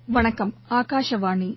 வணக்கம் ஆகாஷவாணி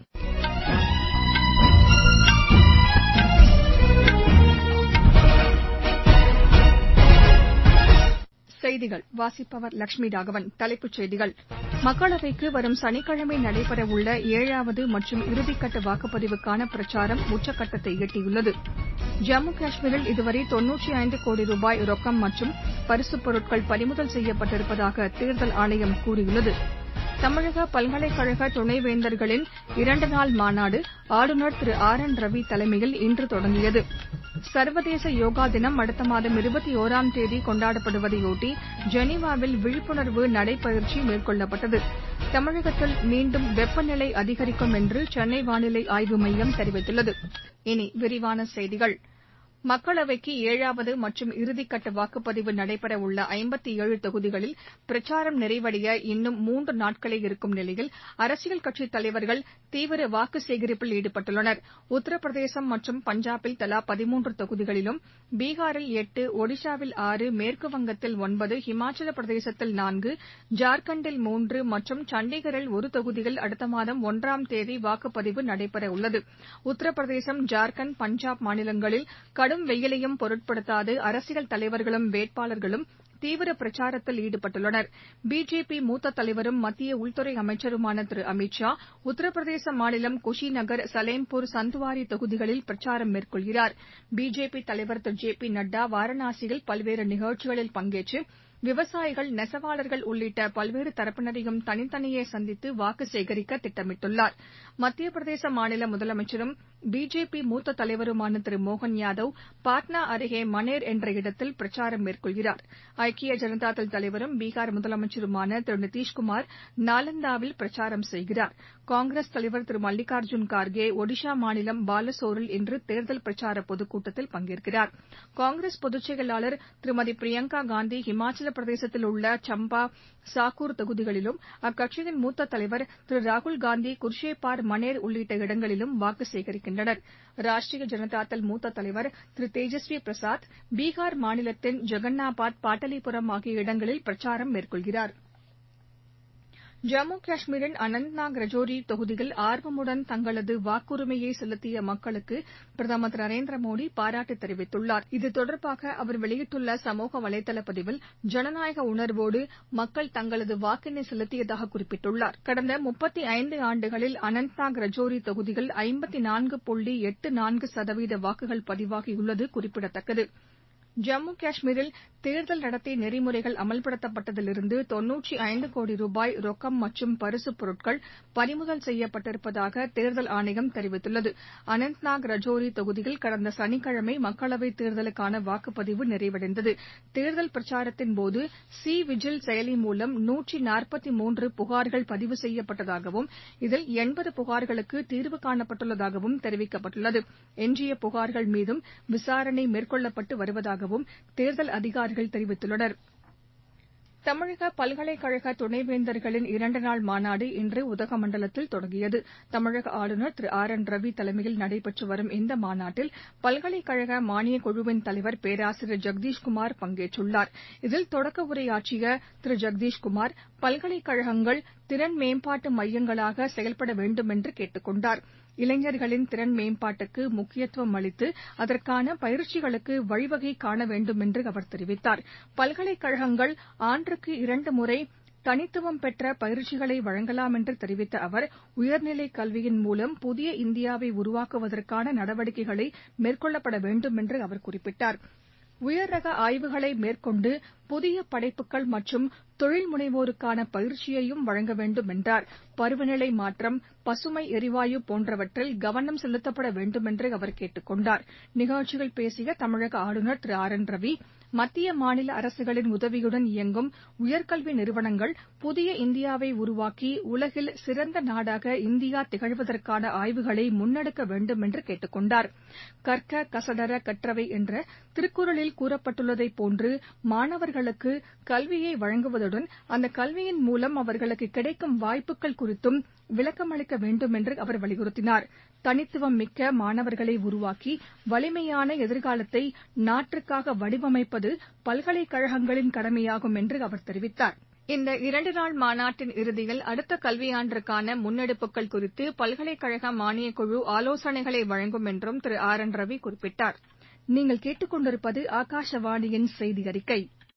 செய்திகள் வாசிப்பவர் லட்சுமி ராகவன் தலைப்புச் செய்திகள் மக்களவைக்கு வரும் சனிக்கிழமை நடைபெறவுள்ள ஏழாவது மற்றும் இறுதிக்கட்ட வாக்குப்பதிவுக்கான பிரச்சாரம் உச்சக்கட்டத்தை எட்டியுள்ளது ஜம்மு காஷ்மீரில் இதுவரை கோடி ரூபாய் ரொக்கம் மற்றும் பரிசுப் பொருட்கள் பறிமுதல் செய்யப்பட்டிருப்பதாக தேர்தல் ஆணையம் கூறியுள்ளது தமிழக பல்கலைக்கழக துணைவேந்தர்களின் இரண்டு நாள் மாநாடு ஆளுநர் திரு ஆர் என் ரவி தலைமையில் இன்று தொடங்கியது சர்வதேச யோகா தினம் அடுத்த மாதம் இருபத்தோராம் தேதி கொண்டாடப்படுவதையொட்டி ஜெனீவாவில் விழிப்புணர்வு நடைபயிற்சி மேற்கொள்ளப்பட்டது தமிழகத்தில் மீண்டும் வெப்பநிலை அதிகரிக்கும் என்று சென்னை வானிலை ஆய்வு மையம் தெரிவித்துள்ளது இனி விரிவான செய்திகள் மக்களவைக்கு ஏழாவது மற்றும் இறுதிக்கட்ட வாக்குப்பதிவு நடைபெறவுள்ள ஐம்பத்தேழு தொகுதிகளில் பிரச்சாரம் நிறைவடைய இன்னும் மூன்று நாட்களே இருக்கும் நிலையில் அரசியல் கட்சித் தலைவர்கள் தீவிர வாக்கு சேகரிப்பில் ஈடுபட்டுள்ளனர் உத்தரப்பிரதேசம் மற்றும் பஞ்சாபில் தலா பதிமூன்று தொகுதிகளிலும் பீகாரில் எட்டு ஒடிஷாவில் ஆறு மேற்குவங்கத்தில் ஒன்பது இமாச்சல பிரதேசத்தில் நான்கு ஜார்க்கண்டில் மூன்று மற்றும் சண்டிகரில் ஒரு தொகுதியில் அடுத்த மாதம் ஒன்றாம் தேதி வாக்குப்பதிவு நடைபெறவுள்ளது உத்தரப்பிரதேசம் ஜார்க்கண்ட் பஞ்சாப் மாநிலங்களில் கடும் வெயிலையும் பொருட்படுத்தாது அரசியல் தலைவர்களும் வேட்பாளர்களும் தீவிர பிரச்சாரத்தில் ஈடுபட்டுள்ளனர் பிஜேபி மூத்த தலைவரும் மத்திய உள்துறை அமைச்சருமான திரு அமித் ஷா உத்தரப்பிரதேச மாநிலம் குஷிநகர் சலேம்பூர் சந்துவாரி தொகுதிகளில் பிரச்சாரம் மேற்கொள்கிறார் பிஜேபி தலைவர் திரு ஜே பி நட்டா வாரணாசியில் பல்வேறு நிகழ்ச்சிகளில் பங்கேற்று விவசாயிகள் நெசவாளர்கள் உள்ளிட்ட பல்வேறு தரப்பினரையும் தனித்தனியே சந்தித்து வாக்கு சேகரிக்க திட்டமிட்டுள்ளார் மத்திய பிரதேச மாநில முதலமைச்சரும் பிஜேபி மூத்த தலைவருமான திரு மோகன் யாதவ் பாட்னா அருகே மனேர் என்ற இடத்தில் பிரச்சாரம் மேற்கொள்கிறார் ஐக்கிய ஜனதாதள் தலைவரும் பீகார் முதலமைச்சருமான திரு நிதிஷ்குமார் நாலந்தாவில் பிரச்சாரம் செய்கிறார் காங்கிரஸ் தலைவர் திரு மல்லிகார்ஜுன் கார்கே ஒடிஷா மாநிலம் பாலசோரில் இன்று தேர்தல் பிரச்சார பொதுக்கூட்டத்தில் பங்கேற்கிறார் காங்கிரஸ் பொதுச் செயலாளர் திருமதி பிரியங்கா காந்தி இமாச்சல பிரதேசத்தில் உள்ள சம்பா சாக்கூர் தொகுதிகளிலும் அக்கட்சியின் மூத்த தலைவர் திரு ராகுல்காந்தி குர்ஷேபார் மனேர் உள்ளிட்ட இடங்களிலும் வாக்கு சேகரிக்கின்றனர் ராஷ்ட்ரிய ஜனதாதள் மூத்த தலைவர் திரு தேஜஸ்வி பிரசாத் பீகார் மாநிலத்தின் ஜகன்னாபாத் பாட்டலிபுரம் ஆகிய இடங்களில் பிரச்சாரம் மேற்கொள்கிறார் ஜம்மு காஷ்மீரின் அனந்த்நாக் ரஜோரி தொகுதியில் ஆர்வமுடன் தங்களது வாக்குரிமையை செலுத்திய மக்களுக்கு பிரதமர் திரு நரேந்திர மோடி பாராட்டு தெரிவித்துள்ளார் இது தொடர்பாக அவர் வெளியிட்டுள்ள சமூக வலைதள பதிவில் ஜனநாயக உணர்வோடு மக்கள் தங்களது வாக்கினை செலுத்தியதாக குறிப்பிட்டுள்ளார் கடந்த முப்பத்தி ஐந்து ஆண்டுகளில் அனந்த்நாக் ரஜோரி தொகுதியில் ஐம்பத்து நான்கு புள்ளி எட்டு நான்கு சதவீத வாக்குகள் பதிவாகியுள்ளது குறிப்பிடத்தக்கது ஜம்மு காஷ்மீரில் தேர்தல் நடத்தை நெறிமுறைகள் அமல்படுத்தப்பட்டதிலிருந்து தொன்னூற்றி ஐந்து கோடி ரூபாய் ரொக்கம் மற்றும் பரிசுப் பொருட்கள் பறிமுதல் செய்யப்பட்டிருப்பதாக தேர்தல் ஆணையம் தெரிவித்துள்ளது அனந்த்நாக் ரஜோரி தொகுதியில் கடந்த சனிக்கிழமை மக்களவைத் தேர்தலுக்கான வாக்குப்பதிவு நிறைவடைந்தது தேர்தல் பிரச்சாரத்தின்போது சி விஜில் செயலி மூலம் நூற்றி நாற்பத்தி மூன்று புகார்கள் பதிவு செய்யப்பட்டதாகவும் இதில் எண்பது புகார்களுக்கு தீர்வு காணப்பட்டுள்ளதாகவும் தெரிவிக்கப்பட்டுள்ளது எஞ்சிய புகார்கள் மீதும் விசாரணை மேற்கொள்ளப்பட்டு வருவதாக உள்ளதாகவும் தேர்தல் அதிகாரிகள் தெரிவித்துள்ளனர் தமிழக பல்கலைக்கழக துணைவேந்தர்களின் இரண்டு நாள் மாநாடு இன்று உதகமண்டலத்தில் தொடங்கியது தமிழக ஆளுநர் திரு ஆர் என் ரவி தலைமையில் நடைபெற்று வரும் இந்த மாநாட்டில் பல்கலைக்கழக மானியக் குழுவின் தலைவர் பேராசிரியர் ஜெகதீஷ்குமார் பங்கேற்றுள்ளார் இதில் தொடக்க உரையாற்றிய திரு ஜெகதீஷ்குமார் பல்கலைக்கழகங்கள் திறன் மேம்பாட்டு மையங்களாக செயல்பட வேண்டும் என்று கேட்டுக் கொண்டார் இளைஞர்களின் திறன் மேம்பாட்டுக்கு முக்கியத்துவம் அளித்து அதற்கான பயிற்சிகளுக்கு வழிவகை காண வேண்டும் என்று அவர் தெரிவித்தார் பல்கலைக்கழகங்கள் ஆண்டுக்கு இரண்டு முறை தனித்துவம் பெற்ற பயிற்சிகளை வழங்கலாம் என்று தெரிவித்த அவர் உயர்நிலை கல்வியின் மூலம் புதிய இந்தியாவை உருவாக்குவதற்கான நடவடிக்கைகளை மேற்கொள்ளப்பட வேண்டும் என்று அவர் குறிப்பிட்டார் உயர்ரக ஆய்வுகளை மேற்கொண்டு புதிய படைப்புகள் மற்றும் தொழில் முனைவோருக்கான பயிற்சியையும் வழங்க வேண்டும் என்றார் பருவநிலை மாற்றம் பசுமை எரிவாயு போன்றவற்றில் கவனம் செலுத்தப்பட வேண்டும் என்று அவர் கேட்டுக் கொண்டார் நிகழ்ச்சியில் பேசிய தமிழக ஆளுநர் திரு ஆர் என் ரவி மத்திய மாநில அரசுகளின் உதவியுடன் இயங்கும் உயர்கல்வி நிறுவனங்கள் புதிய இந்தியாவை உருவாக்கி உலகில் சிறந்த நாடாக இந்தியா திகழ்வதற்கான ஆய்வுகளை முன்னெடுக்க வேண்டும் என்று கேட்டுக் கொண்டார் கற்க கசடற கற்றவை என்ற திருக்குறளில் கூறப்பட்டுள்ளதைப் போன்று மாணவர்களுக்கு கல்வியை வழங்குவதுடன் அந்த கல்வியின் மூலம் அவர்களுக்கு கிடைக்கும் வாய்ப்புகள் குறித்தும் விளக்கமளிக்க வேண்டும் என்று அவர் வலியுறுத்தினார் தனித்துவம் மிக்க மாணவர்களை உருவாக்கி வலிமையான எதிர்காலத்தை நாட்டிற்காக வடிவமைப்பது பல்கலைக்கழகங்களின் கடமையாகும் என்று அவர் தெரிவித்தார் இந்த இரண்டு நாள் மாநாட்டின் இறுதியில் அடுத்த கல்வியாண்டிற்கான முன்னெடுப்புகள் குறித்து பல்கலைக்கழக மானியக்குழு ஆலோசனைகளை வழங்கும் என்றும் திரு ஆர் என் ரவி குறிப்பிட்டார் நீங்கள் கேட்டுக்கொண்டிருப்பது ஆகாஷவாணியின் செய்தி அறிக்கை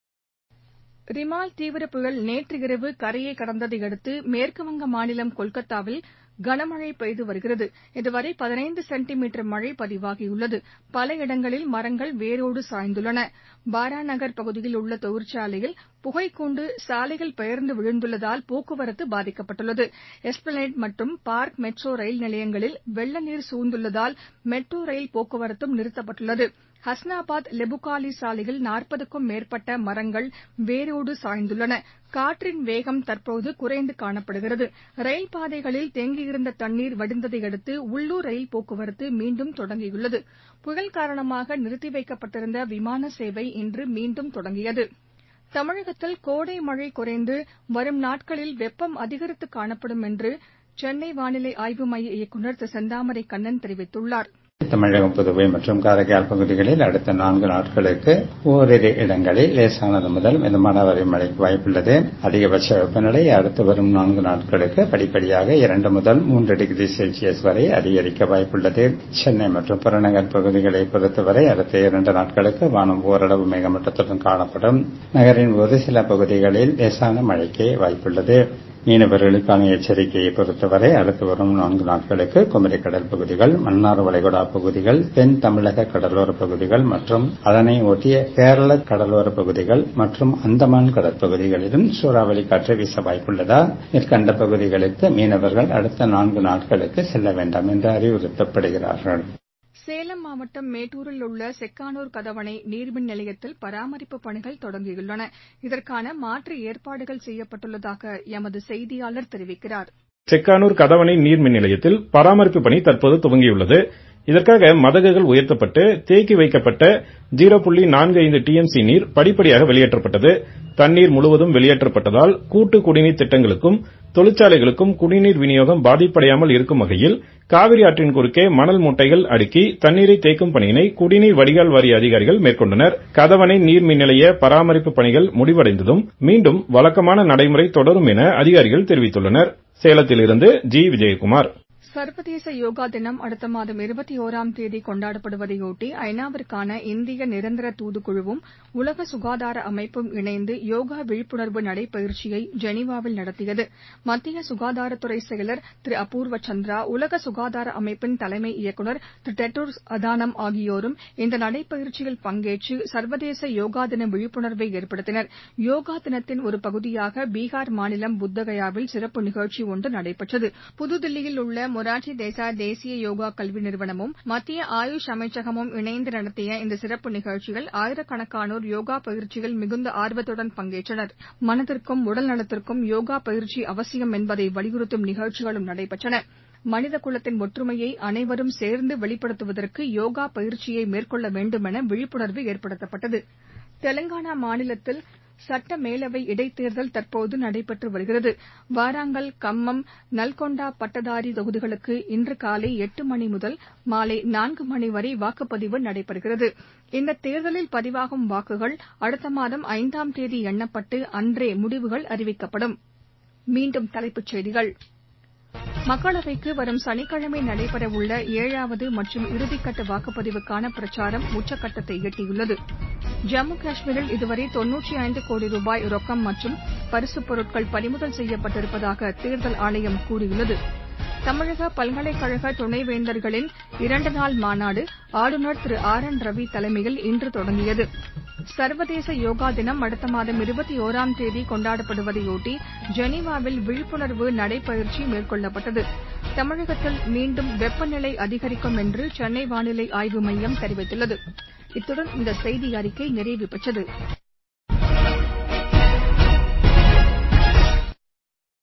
ரிமால் தீவிர புயல் நேற்று இரவு கரையை கடந்ததை அடுத்து மேற்குவங்க மாநிலம் கொல்கத்தாவில் கனமழை பெய்து வருகிறது இதுவரை பதினைந்து சென்டிமீட்டர் மழை பதிவாகியுள்ளது பல இடங்களில் மரங்கள் வேரோடு சாய்ந்துள்ளன பாராநகர் பகுதியில் உள்ள தொழிற்சாலையில் புகைக்கூண்டு சாலையில் பெயர்ந்து விழுந்துள்ளதால் போக்குவரத்து பாதிக்கப்பட்டுள்ளது எஸ்பிளனேட் மற்றும் பார்க் மெட்ரோ ரயில் நிலையங்களில் வெள்ள நீர் சூழ்ந்துள்ளதால் மெட்ரோ ரயில் போக்குவரத்தும் நிறுத்தப்பட்டுள்ளது ஹஸ்னாபாத் லெபுகாலி சாலையில் நாற்பதுக்கும் மேற்பட்ட மரங்கள் வேரோடு சாய்ந்துள்ளன காற்றின் வேகம் தற்போது குறைந்து காணப்படுகிறது ரயில் பாதைகளில் தேங்கியிருந்த தண்ணீர் வடிந்ததை அடுத்து உள்ளூர் ரயில் போக்குவரத்து மீண்டும் தொடங்கியுள்ளது புயல் காரணமாக நிறுத்தி வைக்கப்பட்டிருந்த விமான சேவை இன்று மீண்டும் தொடங்கியது தமிழகத்தில் கோடை மழை குறைந்து வரும் நாட்களில் வெப்பம் அதிகரித்து காணப்படும் என்று சென்னை வானிலை ஆய்வு மைய இயக்குநர் திரு செந்தாமரை கண்ணன் தெரிவித்துள்ளார் தமிழகம் புதுவை மற்றும் காரைக்கால் பகுதிகளில் அடுத்த நான்கு நாட்களுக்கு ஓரிரு இடங்களில் லேசானது முதல் மிதமான வரை மழைக்கு வாய்ப்புள்ளது அதிகபட்ச வெப்பநிலை அடுத்து வரும் நான்கு நாட்களுக்கு படிப்படியாக இரண்டு முதல் மூன்று டிகிரி செல்சியஸ் வரை அதிகரிக்க வாய்ப்புள்ளது சென்னை மற்றும் புறநகர் பகுதிகளை பொறுத்தவரை அடுத்த இரண்டு நாட்களுக்கு வானம் ஓரளவு மேகமூட்டத்துடன் காணப்படும் நகரின் ஒரு சில பகுதிகளில் லேசான மழைக்கு வாய்ப்புள்ளது மீனவர்களுக்கான எச்சரிக்கையை பொறுத்தவரை அடுத்து வரும் நான்கு நாட்களுக்கு குமரி கடல் பகுதிகள் மன்னார் வளைகுடா பகுதிகள் தென் தமிழக கடலோர பகுதிகள் மற்றும் அதனை ஒட்டிய கேரள கடலோர பகுதிகள் மற்றும் அந்தமான் கடற்பகுதிகளிலும் சூறாவளி காற்று வீச வாய்ப்புள்ளதால் மேற்கண்ட பகுதிகளுக்கு மீனவர்கள் அடுத்த நான்கு நாட்களுக்கு செல்ல வேண்டாம் என்று அறிவுறுத்தப்படுகிறார்கள் சேலம் மாவட்டம் மேட்டூரில் உள்ள செக்கானூர் கதவணை நீர்மின் நிலையத்தில் பராமரிப்பு பணிகள் தொடங்கியுள்ளன இதற்கான மாற்று ஏற்பாடுகள் செய்யப்பட்டுள்ளதாக எமது செய்தியாளர் தெரிவிக்கிறார் செக்கானூர் கதவணை நீர்மின் நிலையத்தில் பராமரிப்பு பணி தற்போது துவங்கியுள்ளது இதற்காக மதகுகள் உயர்த்தப்பட்டு தேக்கி வைக்கப்பட்ட ஜீரோ புள்ளி நான்கு ஐந்து டிஎம்சி நீர் படிப்படியாக வெளியேற்றப்பட்டது தண்ணீர் முழுவதும் வெளியேற்றப்பட்டதால் கூட்டு குடிநீர் திட்டங்களுக்கும் தொழிற்சாலைகளுக்கும் குடிநீர் விநியோகம் பாதிப்படையாமல் இருக்கும் வகையில் காவிரி ஆற்றின் குறுக்கே மணல் மூட்டைகள் அடுக்கி தண்ணீரை தேக்கும் பணியினை குடிநீர் வடிகால் வாரிய அதிகாரிகள் மேற்கொண்டனர் கதவணை நீர்மின் நிலைய பராமரிப்பு பணிகள் முடிவடைந்ததும் மீண்டும் வழக்கமான நடைமுறை தொடரும் என அதிகாரிகள் தெரிவித்துள்ளனர் சேலத்திலிருந்து ஜி விஜயகுமார் சர்வதேச யோகா தினம் அடுத்த மாதம் இருபத்தி ஒராம் தேதி கொண்டாடப்படுவதையொட்டி ஐநாவிற்கான இந்திய நிரந்தர தூதுக்குழுவும் உலக சுகாதார அமைப்பும் இணைந்து யோகா விழிப்புணர்வு நடைபயிற்சியை ஜெனீவாவில் நடத்தியது மத்திய சுகாதாரத்துறை செயலர் திரு அபூர்வ சந்திரா உலக சுகாதார அமைப்பின் தலைமை இயக்குநர் திரு டெட்ரோஸ் அதானம் ஆகியோரும் இந்த நடைபயிற்சியில் பங்கேற்று சர்வதேச யோகா தின விழிப்புணர்வை ஏற்படுத்தினர் யோகா தினத்தின் ஒரு பகுதியாக பீகார் மாநிலம் புத்தகயாவில் சிறப்பு நிகழ்ச்சி ஒன்று நடைபெற்றது புதுதில்லியில் உள்ள மொரார்ஜி தேசாய் தேசிய யோகா கல்வி நிறுவனமும் மத்திய ஆயுஷ் அமைச்சகமும் இணைந்து நடத்திய இந்த சிறப்பு நிகழ்ச்சியில் ஆயிரக்கணக்கானோர் யோகா பயிற்சியில் மிகுந்த ஆர்வத்துடன் பங்கேற்றனர் மனதிற்கும் உடல் நலத்திற்கும் யோகா பயிற்சி அவசியம் என்பதை வலியுறுத்தும் நிகழ்ச்சிகளும் நடைபெற்றன மனித குலத்தின் ஒற்றுமையை அனைவரும் சேர்ந்து வெளிப்படுத்துவதற்கு யோகா பயிற்சியை மேற்கொள்ள வேண்டுமென விழிப்புணர்வு ஏற்படுத்தப்பட்டது தெலங்கானா மாநிலத்தில் சட்ட மேலவை இடைத்தேர்தல் தற்போது நடைபெற்று வருகிறது வாராங்கல் கம்மம் நல்கொண்டா பட்டதாரி தொகுதிகளுக்கு இன்று காலை எட்டு மணி முதல் மாலை நான்கு மணி வரை வாக்குப்பதிவு நடைபெறுகிறது இந்த தேர்தலில் பதிவாகும் வாக்குகள் அடுத்த மாதம் ஐந்தாம் தேதி எண்ணப்பட்டு அன்றே முடிவுகள் அறிவிக்கப்படும் மீண்டும் தலைப்புச் செய்திகள் மக்களவைக்கு வரும் சனிக்கிழமை நடைபெறவுள்ள ஏழாவது மற்றும் இறுதிக்கட்ட வாக்குப்பதிவுக்கான பிரச்சாரம் உச்சக்கட்டத்தை எட்டியுள்ளது ஜம்மு காஷ்மீரில் இதுவரை தொன்னூற்றி ஐந்து கோடி ரூபாய் ரொக்கம் மற்றும் பரிசுப் பொருட்கள் பறிமுதல் செய்யப்பட்டிருப்பதாக தேர்தல் ஆணையம் கூறியுள்ளது தமிழக பல்கலைக்கழக துணைவேந்தர்களின் இரண்டு நாள் மாநாடு ஆளுநர் திரு ஆர் என் ரவி தலைமையில் இன்று தொடங்கியது சர்வதேச யோகா தினம் அடுத்த மாதம் இருபத்தி ஒராம் தேதி கொண்டாடப்படுவதையொட்டி ஜெனீவாவில் விழிப்புணர்வு நடைபயிற்சி மேற்கொள்ளப்பட்டது தமிழகத்தில் மீண்டும் வெப்பநிலை அதிகரிக்கும் என்று சென்னை வானிலை ஆய்வு மையம் தெரிவித்துள்ளது இத்துடன் இந்த செய்தி அறிக்கை நிறைவு பெற்றது